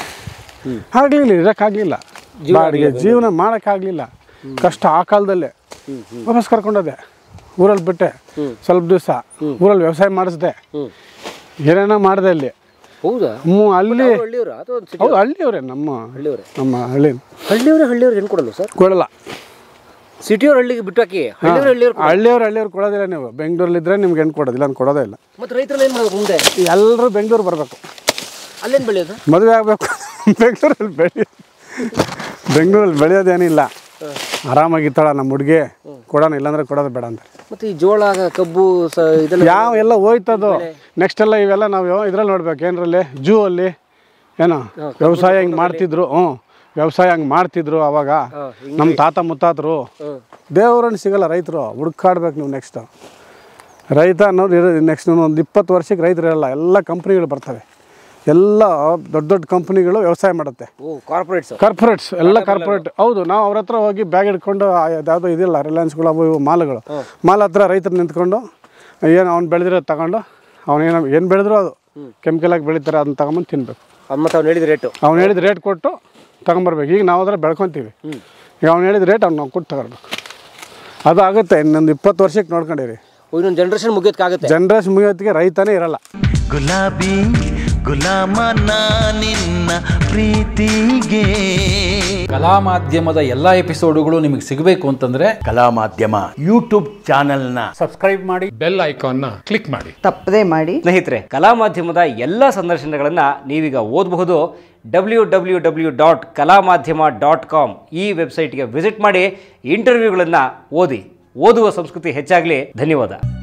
ಆಗಲಿಲ್ಲ ಇರೋಕ್ಕಾಗಲಿಲ್ಲ ಬಾಡಿಗೆ ಜೀವನ ಮಾಡೋಕ್ಕಾಗಲಿಲ್ಲ ಕಷ್ಟ ಆ ಕಾಲದಲ್ಲೇ ವಾಪಸ್ ಕರ್ಕೊಂಡೋದೆ ಊರಲ್ಲಿ ಬಿಟ್ಟೆ ಸ್ವಲ್ಪ ದಿವಸ ಊರಲ್ಲಿ ವ್ಯವಸಾಯ ಮಾಡಿಸ್ದೆ ಏನೇನೋ ಮಾಡಿದೆ ಅಲ್ಲಿ ಹೌದಾ ಹ್ಞೂ ಅಲ್ಲಿ ಹಳ್ಳಿಯವ್ರ ಅಥವಾ ಒಂದು ಸಿಟಿ ಹೌದು ಹಳ್ಳಿಯವರೇ ನಮ್ಮ ಹಳ್ಳಿಯವರೇ ನಮ್ಮ ಹಳ್ಳಿ ಹಳ್ಳಿಯವ್ರೆ ಹಳ್ಳಿಯವ್ರು ಏನು ಕೊಡಲ್ಲ ಸರ್ ಕೊಡಲ್ಲ ಸಿಟಿಯವ್ರ ಹಳ್ಳಿಗೆ ಬಿಟ್ಟು ಹಾಕಿ ಹಳ್ಳಿಯವ್ರ ಹಳ್ಳಿಯವ್ರು ಹಳ್ಳಿಯವ್ರು ಹಳ್ಳಿಯವ್ರು ಕೊಡೋದಿಲ್ಲ ನೀವು ಬೆಂಗಳೂರಲ್ಲಿದ್ದರೆ ನಿಮ್ಗೆ ಹೆಣ್ಣು ಕೊಡೋದಿಲ್ಲ ಅಂತ ಕೊಡೋದೇ ಇಲ್ಲ ಮತ್ತೆ ರೈತರಲ್ಲಿ ಏನು ಮಾಡೋದು ಮುಂದೆ ಎಲ್ಲರೂ ಬೆಂಗಳೂರು ಬರಬೇಕು ಅಲ್ಲೇನು ಬೆಳೆಯೋದು ಮದುವೆ ಆಗಬೇಕು ಬೆಂಗಳೂರಲ್ಲಿ ಬೆಳೆ ಬೆಂಗಳೂರಲ್ಲಿ ಬೆಳೆಯೋದೇನಿಲ್ಲ ಆರಾಮಾಗಿತ್ತಾಳ ನಮ್ಮ ಹುಡುಗಿ ಕೊಡೋಣ ಇಲ್ಲಾಂದ್ರೆ ಕೊಡೋದು ಬೇಡ ಅಂತ ಮತ್ತೆ ಈ ಜೋಳ ಕಬ್ಬು ಸ ಇದೆಲ್ಲ ಯಾವ ಎಲ್ಲ ಹೋಯ್ತದು ನೆಕ್ಸ್ಟ್ ಎಲ್ಲ ಇವೆಲ್ಲ ನಾವು ಇದ್ರಲ್ಲಿ ನೋಡ್ಬೇಕು ಏನರಲ್ಲಿ ಜೂ ಅಲ್ಲಿ ಏನೋ ವ್ಯವಸಾಯ ಹಿಂಗೆ ಮಾಡ್ತಿದ್ರು ಹ್ಞೂ ವ್ಯವಸಾಯ ಹಂಗೆ ಮಾಡ್ತಿದ್ರು ಅವಾಗ ನಮ್ಮ ತಾತ ಮುತ್ತಾತರು ದೇವ್ರನ್ನ ಸಿಗಲ್ಲ ರೈತರು ಹುಡ್ಕಾಡ್ಬೇಕು ನೀವು ನೆಕ್ಸ್ಟ್ ರೈತ ಅನ್ನೋದು ಇರೋ ನೆಕ್ಸ್ಟ್ ಒಂದು ಇಪ್ಪತ್ತು ವರ್ಷಕ್ಕೆ ರೈತರು ಇರಲ್ಲ ಎಲ್ಲ ಕಂಪ್ನಿಗಳು ಬರ್ತವೆ ಎಲ್ಲ ದೊಡ್ಡ ದೊಡ್ಡ ಕಂಪ್ನಿಗಳು ವ್ಯವಸಾಯ ಮಾಡುತ್ತೆ ಓ ಕಾರ್ಪೊರೇಟ್ಸ್ ಕಾರ್ಪೊರೇಟ್ಸ್ ಎಲ್ಲ ಕಾರ್ಪೊರೇಟ್ ಹೌದು ನಾವು ಅವ್ರ ಹತ್ರ ಹೋಗಿ ಬ್ಯಾಗ್ ಹಿಡ್ಕೊಂಡು ಆ ಯಾವುದೋ ಇದಿಲ್ಲ ರಿಲಯನ್ಸ್ಗಳು ಅವು ಇವು ಮಾಲ್ಗಳು ಮಾಲ್ ಹತ್ರ ರೈತರು ನಿಂತ್ಕೊಂಡು ಏನು ಅವ್ನು ಬೆಳೆದಿರೋದು ತಗೊಂಡು ಅವನೇನು ಏನು ಬೆಳೆದ್ರು ಅದು ಕೆಮಿಕಲ್ ಆಗಿ ಬೆಳೀತಾರೆ ಅದನ್ನ ತಗೊಂಬಂದು ತಿನ್ಬೇಕು ಅದು ಮತ್ತೆ ಅವ್ನು ಹೇಳಿದ ರೇಟು ಅವ್ನು ಹೇಳಿದ ರೇಟ್ ಕೊಟ್ಟು ತಗೊಂಬರ್ಬೇಕು ಈಗ ನಾವು ಅದ್ರ ಬೆಳ್ಕೊತೀವಿ ಈಗ ಅವ್ನು ಹೇಳಿದ ರೇಟ್ ಅವ್ನು ನಾವು ಕೊಟ್ಟು ತಗೊಳ್ಬೇಕು ಅದು ಆಗುತ್ತೆ ಇನ್ನೊಂದು ಇಪ್ಪತ್ತು ವರ್ಷಕ್ಕೆ ನೋಡ್ಕೊಂಡಿರಿ ಓ, ಇನ್ನೊಂದು ಜನ್ರೇಷನ್ ಮುಗಿಯೋದಕ್ಕಾಗುತ್ತೆ ಜನ್ರೇಷನ್ ಮುಗಿಯೋತ್ತಿಗೆ ರೈತನೇ ಇರಲ್ಲ ಗುಲಾಬಿ ಗುಲಾಮ ನಿನ್ನ ಪ್ರೀತಿಗೆ ಕಲಾ ಮಾಧ್ಯಮದ ಎಲ್ಲ ಎಪಿಸೋಡುಗಳು ನಿಮಗೆ ಸಿಗಬೇಕು ಅಂತಂದ್ರೆ ಕಲಾ ಮಾಧ್ಯಮ ಯೂಟ್ಯೂಬ್ ಚಾನೆಲ್ನ ಬೆಲ್ ಐಕಾನ್ನ ಕ್ಲಿಕ್ ಮಾಡಿ ತಪ್ಪದೇ ಮಾಡಿ ಸ್ನೇಹಿತರೆ ಕಲಾ ಮಾಧ್ಯಮದ ಎಲ್ಲ ಸಂದರ್ಶನಗಳನ್ನು ನೀವೀಗ ಓದಬಹುದು ಡಬ್ಲ್ಯೂ ಡಬ್ಲ್ಯೂ ಡಬ್ಲ್ಯೂ ಡಾಟ್ ಕಲಾ ಮಾಧ್ಯಮ ಡಾಟ್ ಕಾಮ್ ಈ ವೆಬ್ಸೈಟ್ಗೆ ವಿಸಿಟ್ ಮಾಡಿ ಇಂಟರ್ವ್ಯೂಗಳನ್ನು ಓದಿ ಓದುವ ಸಂಸ್ಕೃತಿ ಹೆಚ್ಚಾಗಲಿ ಧನ್ಯವಾದ